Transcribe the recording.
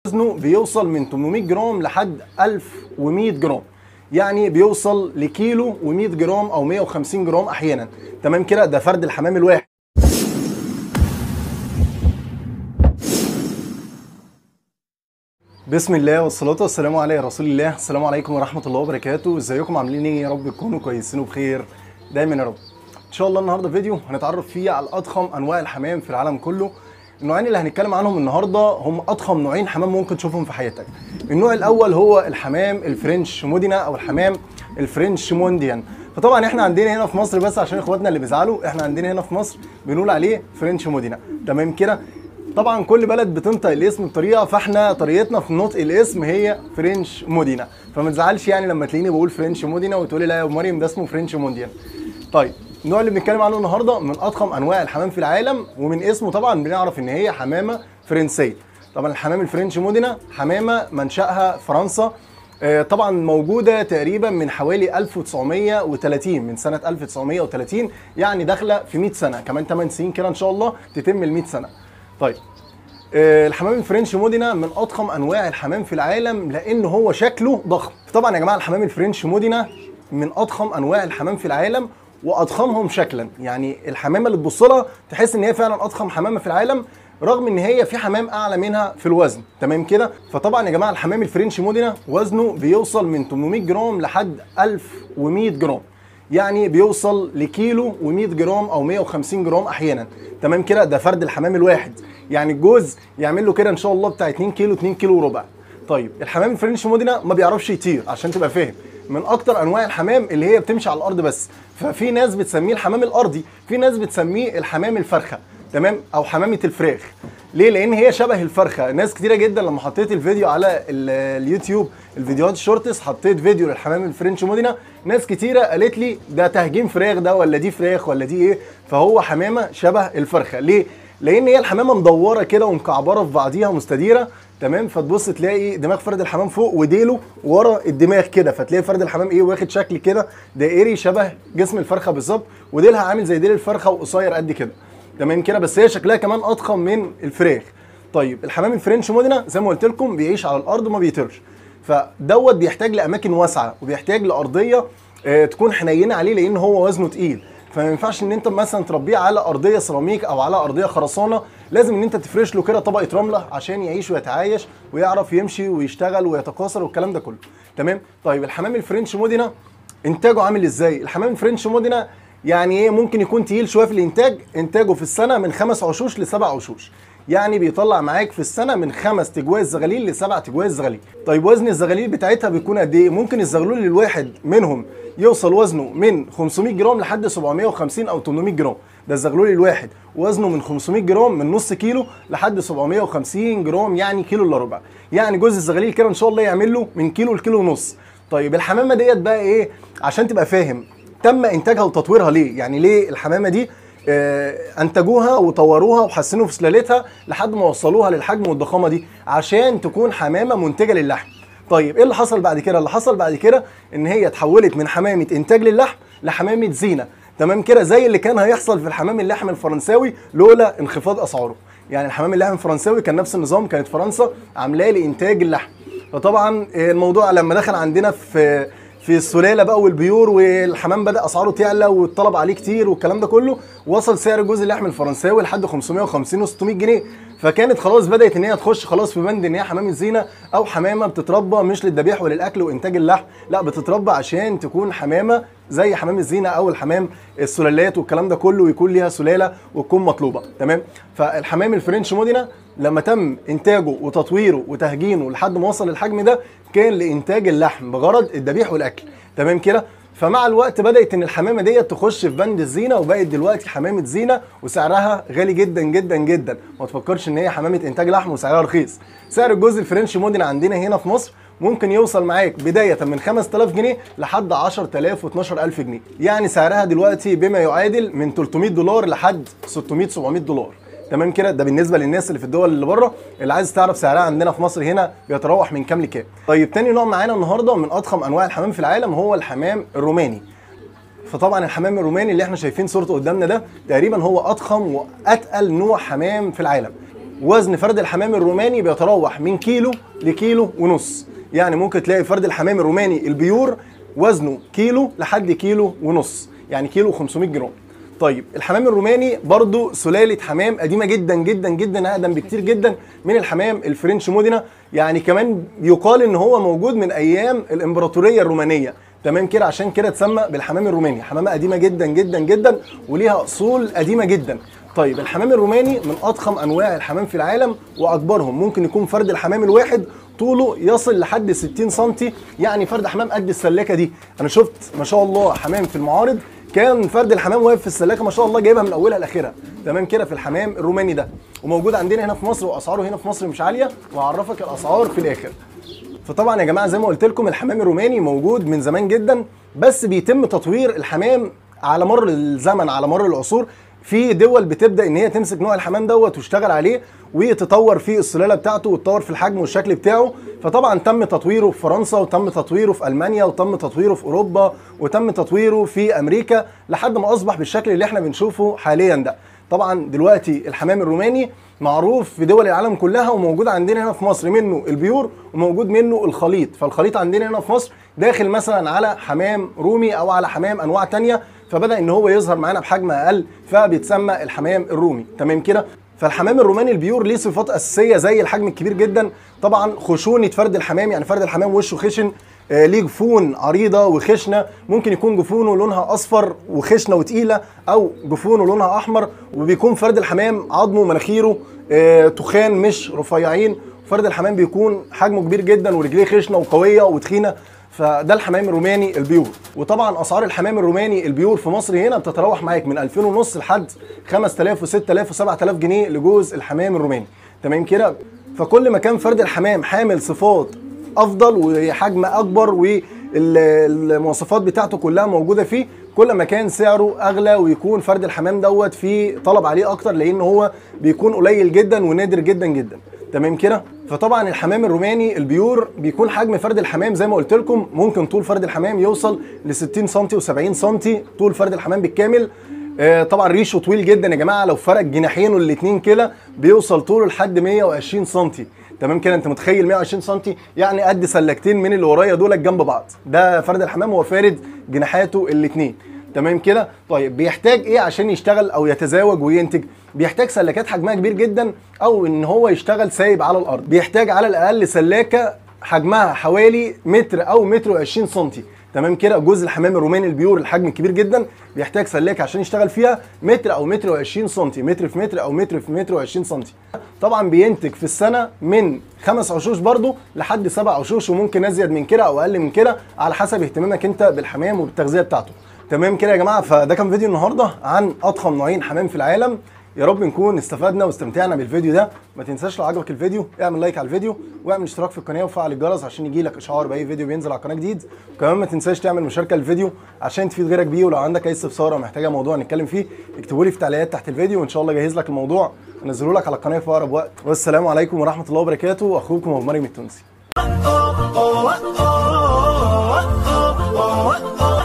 وزنه بيوصل من 800 جرام لحد 1100 جرام يعني بيوصل لكيلو و100 جرام او 150 جرام احيانا تمام كده ده فرد الحمام الواحد بسم الله والصلاة والسلام على رسول الله السلام عليكم ورحمة الله وبركاته ازيكم عاملين ايه يا رب تكونوا كويسين وبخير دايما يا رب ان شاء الله النهارده فيديو هنتعرف فيه على اضخم انواع الحمام في العالم كله النوعين اللي هنتكلم عنهم النهارده هم اضخم نوعين حمام ممكن تشوفهم في حياتك النوع الاول هو الحمام الفرنش مودينا او الحمام الفرنش مونديان فطبعا احنا عندنا هنا في مصر بس عشان اخواتنا اللي بيزعلوا احنا عندنا هنا في مصر بنقول عليه فرنش مودينا تمام كده طبعا كل بلد بتنطق الاسم بطريقه فاحنا طريقتنا في نطق الاسم هي فرنش مودينا فما تزعلش يعني لما تلاقيني بقول فرنش مودينا وتقولي لا يا ابو مريم ده اسمه فرنش مونديان طيب النوع اللي بنتكلم عنه النهارده من اضخم انواع الحمام في العالم ومن اسمه طبعا بنعرف ان هي حمامه فرنسيه طبعا الحمام الفرنش مودينا حمامه منشاها فرنسا آه، طبعا موجوده تقريبا من حوالي 1930 من سنه 1930 يعني داخله في 100 سنه كمان 8 سنين كده ان شاء الله تتم ال 100 سنه طيب آه، الحمام الفرنش مودينا من اضخم انواع الحمام في العالم لان هو شكله ضخم طبعا يا جماعه الحمام الفرنش مودينا من اضخم انواع الحمام في العالم واضخمهم شكلا يعني الحمامه اللي تبص لها تحس ان هي فعلا اضخم حمامه في العالم رغم ان هي في حمام اعلى منها في الوزن تمام كده فطبعا يا جماعه الحمام الفرنش مودينا وزنه بيوصل من 800 جرام لحد 1100 جرام يعني بيوصل لكيلو و100 جرام او 150 جرام احيانا تمام كده ده فرد الحمام الواحد يعني الجوز يعمل له كده ان شاء الله بتاع 2 كيلو 2 كيلو وربع طيب الحمام الفرنش مودينا ما بيعرفش يطير عشان تبقى فاهم من اكتر انواع الحمام اللي هي بتمشي على الارض بس ففي ناس بتسميه الحمام الارضي في ناس بتسميه الحمام الفرخه تمام او حمامه الفراخ ليه لان هي شبه الفرخه ناس كتيره جدا لما حطيت الفيديو على ال- اليوتيوب الفيديوهات الشورتس حطيت فيديو للحمام الفرنش مودينا ناس كتيره قالت لي ده تهجين فراخ ده ولا دي فراخ ولا دي ايه فهو حمامه شبه الفرخه ليه لان هي الحمامه مدوره كده ومكعبره في بعضيها مستديره تمام فتبص تلاقي دماغ فرد الحمام فوق وديله ورا الدماغ كده فتلاقي فرد الحمام ايه واخد شكل كده دائري شبه جسم الفرخه بالظبط وديلها عامل زي ديل الفرخه وقصير قد كده تمام كده بس هي شكلها كمان اضخم من الفراخ طيب الحمام الفرنش مودينا زي ما قلت لكم بيعيش على الارض وما بيطيرش فدوت بيحتاج لاماكن واسعه وبيحتاج لارضيه آه، تكون حنينه عليه لان هو وزنه تقيل فما ينفعش ان انت مثلا تربيه على ارضيه سيراميك او على ارضيه خرسانه لازم ان انت تفرش له كده طبقه رمله عشان يعيش ويتعايش ويعرف يمشي ويشتغل ويتكاثر والكلام ده كله تمام طيب الحمام الفرنش مودينا انتاجه عامل ازاي الحمام الفرنش مودينا يعني ايه ممكن يكون تقيل شويه في الانتاج انتاجه في السنه من خمس عشوش لسبع عشوش يعني بيطلع معاك في السنه من خمس تجواز زغاليل لسبع تجواز زغاليل طيب وزن الزغاليل بتاعتها بيكون قد ايه ممكن الزغلول الواحد منهم يوصل وزنه من 500 جرام لحد 750 او 800 جرام ده الزغلول الواحد وزنه من 500 جرام من نص كيلو لحد 750 جرام يعني كيلو الا ربع يعني جوز الزغاليل كده ان شاء الله يعمل له من كيلو لكيلو ونص طيب الحمامه ديت بقى ايه عشان تبقى فاهم تم انتاجها وتطويرها ليه يعني ليه الحمامه دي آه، انتجوها وطوروها وحسنوا في سلالتها لحد ما وصلوها للحجم والضخامه دي عشان تكون حمامه منتجه للحم طيب ايه اللي حصل بعد كده اللي حصل بعد كده ان هي اتحولت من حمامه انتاج للحم لحمامه زينه تمام كده زي اللي كان هيحصل في الحمام اللحم الفرنساوي لولا انخفاض اسعاره يعني الحمام اللحم الفرنساوي كان نفس النظام كانت فرنسا عاملاه لانتاج اللحم فطبعا آه، الموضوع لما دخل عندنا في في السلاله بقى والبيور والحمام بدا اسعاره تعلى والطلب عليه كتير والكلام ده كله وصل سعر جوز اللحم الفرنساوي لحد 550 و600 جنيه فكانت خلاص بدات ان هي تخش خلاص في بند ان هي حمام الزينه او حمامه بتتربى مش للذبيح وللاكل وانتاج اللحم لا بتتربى عشان تكون حمامه زي حمام الزينه او الحمام السلالات والكلام ده كله ويكون ليها سلاله وتكون مطلوبه تمام فالحمام الفرنش مودينا لما تم انتاجه وتطويره وتهجينه لحد ما وصل للحجم ده كان لانتاج اللحم بغرض الذبيح والاكل تمام كده فمع الوقت بدات ان الحمامه ديت تخش في بند الزينه وبقت دلوقتي حمامه زينه وسعرها غالي جدا جدا جدا ما تفكرش ان هي حمامه انتاج لحم وسعرها رخيص سعر الجزء الفرنش مودينا عندنا هنا في مصر ممكن يوصل معاك بدايه من 5000 جنيه لحد 10000 و12000 جنيه يعني سعرها دلوقتي بما يعادل من 300 دولار لحد 600 700 دولار تمام كده ده بالنسبه للناس اللي في الدول اللي بره اللي عايز تعرف سعرها عندنا في مصر هنا بيتراوح من كام لكام طيب تاني نوع معانا النهارده من اضخم انواع الحمام في العالم هو الحمام الروماني فطبعا الحمام الروماني اللي احنا شايفين صورته قدامنا ده تقريبا هو اضخم واتقل نوع حمام في العالم وزن فرد الحمام الروماني بيتراوح من كيلو لكيلو ونص يعني ممكن تلاقي فرد الحمام الروماني البيور وزنه كيلو لحد كيلو ونص يعني كيلو 500 جرام طيب الحمام الروماني برضو سلالة حمام قديمة جدا جدا جدا أقدم بكتير جدا من الحمام الفرنش مودينا يعني كمان يقال إن هو موجود من أيام الإمبراطورية الرومانية تمام كده عشان كده اتسمى بالحمام الروماني حمامة قديمة جدا جدا جدا وليها أصول قديمة جدا طيب الحمام الروماني من أضخم أنواع الحمام في العالم وأكبرهم ممكن يكون فرد الحمام الواحد طوله يصل لحد 60 سم يعني فرد حمام قد السلاكه دي انا شفت ما شاء الله حمام في المعارض كان فرد الحمام واقف في السلاكه ما شاء الله جايبها من اولها لاخرها تمام كده في الحمام الروماني ده وموجود عندنا هنا في مصر واسعاره هنا في مصر مش عاليه وهعرفك الاسعار في الاخر فطبعا يا جماعه زي ما قلت لكم الحمام الروماني موجود من زمان جدا بس بيتم تطوير الحمام على مر الزمن على مر العصور في دول بتبدا ان هي تمسك نوع الحمام دوت وتشتغل عليه وتطور في السلاله بتاعته وتطور في الحجم والشكل بتاعه فطبعا تم تطويره في فرنسا وتم تطويره في المانيا وتم تطويره في اوروبا وتم تطويره في امريكا لحد ما اصبح بالشكل اللي احنا بنشوفه حاليا ده طبعا دلوقتي الحمام الروماني معروف في دول العالم كلها وموجود عندنا هنا في مصر منه البيور وموجود منه الخليط فالخليط عندنا هنا في مصر داخل مثلا على حمام رومي او على حمام انواع تانية فبدا ان هو يظهر معانا بحجم اقل فبيتسمى الحمام الرومي تمام كده فالحمام الروماني البيور ليه صفات اساسيه زي الحجم الكبير جدا طبعا خشونه فرد الحمام يعني فرد الحمام وشه خشن آه ليه جفون عريضه وخشنه ممكن يكون جفونه لونها اصفر وخشنه وتقيله او جفونه لونها احمر وبيكون فرد الحمام عظمه ومناخيره آه تخان مش رفيعين فرد الحمام بيكون حجمه كبير جدا ورجليه خشنه وقويه وتخينه فده الحمام الروماني البيور وطبعا اسعار الحمام الروماني البيور في مصر هنا بتتراوح معاك من 2000 ونص لحد 5000 و6000 و7000 جنيه لجوز الحمام الروماني تمام كده فكل ما كان فرد الحمام حامل صفات افضل وحجم اكبر والمواصفات بتاعته كلها موجوده فيه كل ما كان سعره اغلى ويكون فرد الحمام دوت في طلب عليه اكتر لان هو بيكون قليل جدا ونادر جدا جدا تمام كده فطبعا الحمام الروماني البيور بيكون حجم فرد الحمام زي ما قلت لكم ممكن طول فرد الحمام يوصل ل 60 سم و70 سم طول فرد الحمام بالكامل آه طبعا ريشه طويل جدا يا جماعه لو فرق جناحينه الاثنين كده بيوصل طوله لحد 120 سم تمام كده انت متخيل 120 سم يعني قد سلكتين من اللي ورايا دول جنب بعض ده فرد الحمام هو فارد جناحاته الاثنين تمام كده طيب بيحتاج ايه عشان يشتغل او يتزاوج وينتج بيحتاج سلكات حجمها كبير جدا او ان هو يشتغل سايب على الارض بيحتاج على الاقل سلاكه حجمها حوالي متر او متر و20 سم تمام كده جزء الحمام الروماني البيور الحجم الكبير جدا بيحتاج سلاكه عشان يشتغل فيها متر او متر و20 سم متر في متر او متر في متر و20 سم طبعا بينتج في السنه من خمس عشوش برضو لحد سبع عشوش وممكن ازيد من كده او اقل من كده على حسب اهتمامك انت بالحمام وبالتغذيه بتاعته تمام كده يا جماعه فده كان فيديو النهارده عن اضخم نوعين حمام في العالم يا رب نكون استفدنا واستمتعنا بالفيديو ده ما تنساش لو عجبك الفيديو اعمل لايك على الفيديو واعمل اشتراك في القناه وفعل الجرس عشان يجي لك اشعار باي فيديو بينزل على القناه جديد وكمان ما تنساش تعمل مشاركه للفيديو عشان تفيد غيرك بيه ولو عندك اي استفسار او محتاجه موضوع نتكلم فيه اكتبوا لي في التعليقات تحت الفيديو وان شاء الله اجهز لك الموضوع انزله لك على القناه في اقرب وقت والسلام عليكم ورحمه الله وبركاته اخوكم ابو مريم التونسي oh, oh, oh, oh, oh, oh, oh.